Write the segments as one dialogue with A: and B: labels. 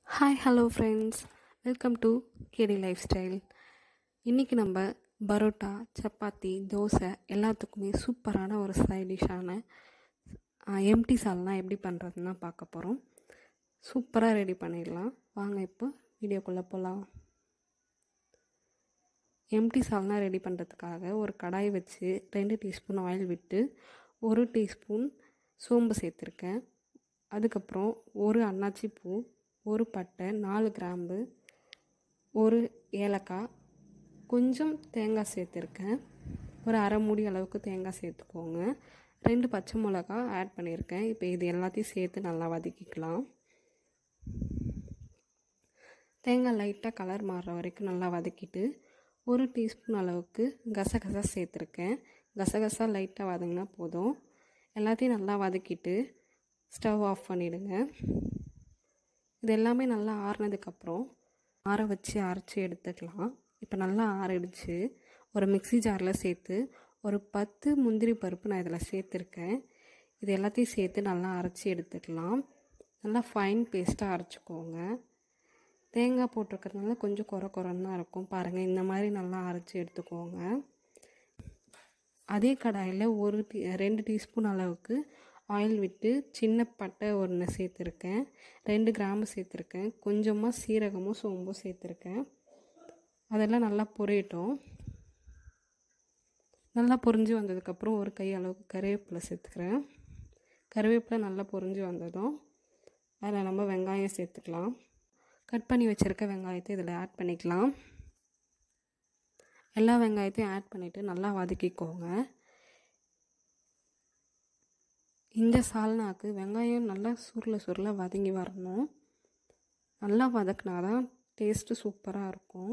A: hi hello friends welcome to KD life style இன்றைக்கி நம்ம பரோட்டா சப்பாத்தி தோசை எல்லாத்துக்குமே சூப்பரான ஒரு சைட் டிஷ்ஷான எம்டி சால்னா எப்படி பண்ணுறதுன்னு தான் பார்க்க போகிறோம் சூப்பராக ரெடி பண்ணிடலாம் வாங்க இப்போ வீடியோக்குள்ளே போகலாம் எம்டி சால்னா ரெடி பண்ணுறதுக்காக ஒரு கடாய் வச்சு ரெண்டு டீஸ்பூன் ஆயில் விட்டு ஒரு டீஸ்பூன் சோம்பு சேர்த்துருக்கேன் அதுக்கப்புறம் ஒரு அன்னாச்சி பூ ஒரு பட்டை நாலு கிராம்பு ஒரு ஏலக்காய் கொஞ்சம் தேங்காய் சேர்த்துருக்கேன் ஒரு அரை மூடி அளவுக்கு தேங்காய் சேர்த்துக்கோங்க ரெண்டு பச்சை மிளகா ஆட் பண்ணியிருக்கேன் இப்போ இது எல்லாத்தையும் சேர்த்து நல்லா வதக்கிக்கலாம் தேங்காய் லைட்டாக கலர் மாறுற வரைக்கும் நல்லா வதக்கிட்டு ஒரு டீஸ்பூன் அளவுக்கு கசகசா சேர்த்துருக்கேன் கசகசா லைட்டாக வதங்கினா போதும் எல்லாத்தையும் நல்லா வதக்கிட்டு ஸ்டவ் ஆஃப் பண்ணிவிடுங்க இது எல்லாமே நல்லா ஆறுனதுக்கப்புறம் ஆற வச்சு அரைச்சி எடுத்துக்கலாம் இப்போ நல்லா ஆறிடுச்சு ஒரு மிக்சி ஜாரில் சேர்த்து ஒரு பத்து முந்திரி பருப்பு நான் இதில் சேர்த்துருக்கேன் இது எல்லாத்தையும் சேர்த்து நல்லா அரைச்சி எடுத்துக்கலாம் நல்லா ஃபைன் பேஸ்ட்டாக அரைச்சிக்கோங்க தேங்காய் போட்டிருக்கிறதுனால கொஞ்சம் குறை குறைன்னு தான் இருக்கும் பாருங்கள் இந்த மாதிரி நல்லா அரைச்சி எடுத்துக்கோங்க அதே கடாயில் ஒரு டீ ரெண்டு டீஸ்பூன் அளவுக்கு ஆயில் விட்டு சின்ன பட்டை ஒன்று சேர்த்துருக்கேன் ரெண்டு கிராம்பு சேர்த்துருக்கேன் கொஞ்சமாக சீரகமும் சோம்பும் சேர்த்துருக்கேன் அதெல்லாம் நல்லா பொரியட்டும் நல்லா பொரிஞ்சு வந்ததுக்கப்புறம் ஒரு கை அளவுக்கு கருவேப்பிலை சேர்த்துக்கிறேன் கருவேப்பிலை நல்லா பொரிஞ்சு வந்ததும் அதில் நம்ம வெங்காயம் சேர்த்துக்கலாம் கட் பண்ணி வச்சுருக்க வெங்காயத்தை இதில் ஆட் பண்ணிக்கலாம் எல்லா வெங்காயத்தையும் ஆட் பண்ணிவிட்டு நல்லா வதக்கிக்கோங்க இந்த சால்னாக்கு வெங்காயம் நல்லா சுருள சுருள வதங்கி வரணும் நல்லா வதக்கினா தான் டேஸ்ட்டு சூப்பராக இருக்கும்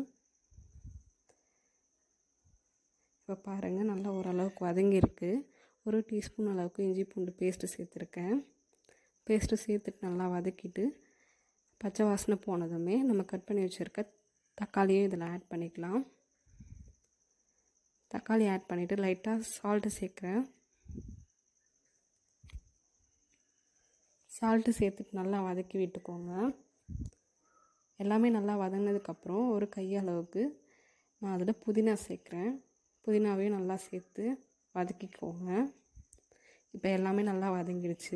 A: இப்போ பாருங்கள் நல்லா ஓரளவுக்கு வதங்கியிருக்கு ஒரு டீஸ்பூன் அளவுக்கு இஞ்சி பூண்டு பேஸ்ட்டு சேர்த்துருக்கேன் பேஸ்ட்டு சேர்த்துட்டு நல்லா வதக்கிட்டு பச்சை வாசனை போனதுமே நம்ம கட் பண்ணி வச்சுருக்க தக்காளியும் இதில் ஆட் பண்ணிக்கலாம் தக்காளி ஆட் பண்ணிவிட்டு லைட்டாக சால்ட்டு சேர்க்குறேன் சால்ட்டு சேர்த்துட்டு நல்லா வதக்கி விட்டுக்கோங்க எல்லாமே நல்லா வதங்கினதுக்கப்புறம் ஒரு கையளவுக்கு நான் அதில் புதினா சேர்க்குறேன் புதினாவையும் நல்லா சேர்த்து வதக்கிக்கோங்க இப்போ எல்லாமே நல்லா வதங்கிடுச்சு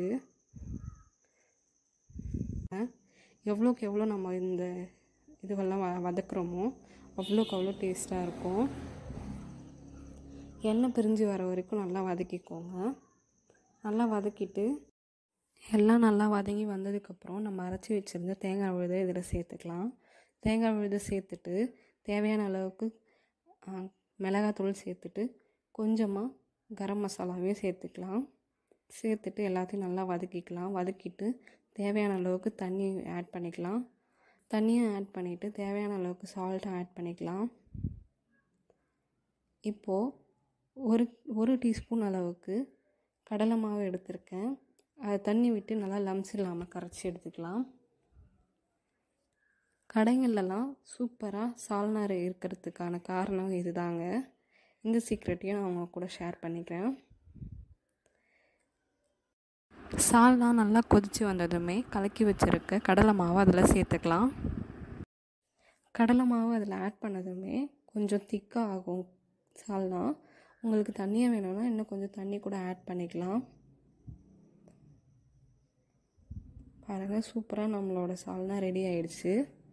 A: எவ்வளோக்கு எவ்வளோ நம்ம இந்த இதுவெல்லாம் வ வதக்குறோமோ அவ்வளோக்கு அவ்வளோ டேஸ்ட்டாக இருக்கும் எண்ணெய் பிரிஞ்சு வர வரைக்கும் நல்லா வதக்கிக்கோங்க நல்லா வதக்கிட்டு எல்லாம் நல்லா வதங்கி வந்ததுக்கப்புறம் நம்ம அரைச்சி வச்சுருந்த தேங்காய் விழுதை இதில் சேர்த்துக்கலாம் தேங்காய் விழுதை சேர்த்துட்டு தேவையான அளவுக்கு மிளகாத்தூள் சேர்த்துட்டு கொஞ்சமாக கரம் மசாலாவையும் சேர்த்துக்கலாம் சேர்த்துட்டு எல்லாத்தையும் நல்லா வதக்கிக்கலாம் வதக்கிட்டு தேவையான அளவுக்கு தண்ணி ஆட் பண்ணிக்கலாம் தண்ணியும் ஆட் பண்ணிவிட்டு தேவையான அளவுக்கு சால்ட்டும் ஆட் பண்ணிக்கலாம் இப்போது ஒரு ஒரு டீஸ்பூன் அளவுக்கு கடலை மாவு எடுத்திருக்கேன் அதை தண்ணி விட்டு நல்லா லம்ஸ் இல்லாமல் கரைச்சி எடுத்துக்கலாம் கடைங்கள்லாம் சூப்பராக சால்னார் இருக்கிறதுக்கான காரணம் இதுதாங்க இந்த சீக்ரெட்டையும் நான் அவங்க கூட ஷேர் பண்ணிக்கிறேன் சால்னா நல்லா கொதித்து வந்ததுமே கலக்கி வச்சுருக்க கடலை மாவு அதில் சேர்த்துக்கலாம் கடலை மாவு அதில் ஆட் பண்ணதுமே கொஞ்சம் திக்காக ஆகும் சால்னா உங்களுக்கு தண்ணியாக வேணும்னா இன்னும் கொஞ்சம் தண்ணி கூட ஆட் பண்ணிக்கலாம் பாருங்கள் சூப்பராக நம்மளோட சால்னா ரெடி ஆயிடுச்சு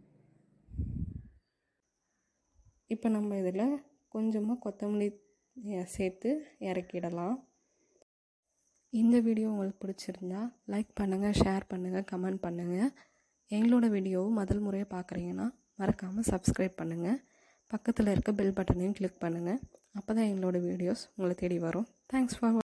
A: இப்போ நம்ம இதில் கொஞ்சமாக கொத்தமல்லி சேர்த்து இறக்கிடலாம் இந்த வீடியோ உங்களுக்கு பிடிச்சிருந்தா லைக் பண்ணுங்கள் ஷேர் பண்ணுங்கள் கமெண்ட் பண்ணுங்கள் எங்களோட வீடியோவும் முதல் முறையாக பார்க்குறீங்கன்னா மறக்காமல் சப்ஸ்கிரைப் பண்ணுங்கள் பக்கத்தில் இருக்க பெல் பட்டனையும் கிளிக் பண்ணுங்கள் அப்போ தான் எங்களோட வீடியோஸ் உங்களை தேடி வரும் தேங்க்ஸ் ஃபார்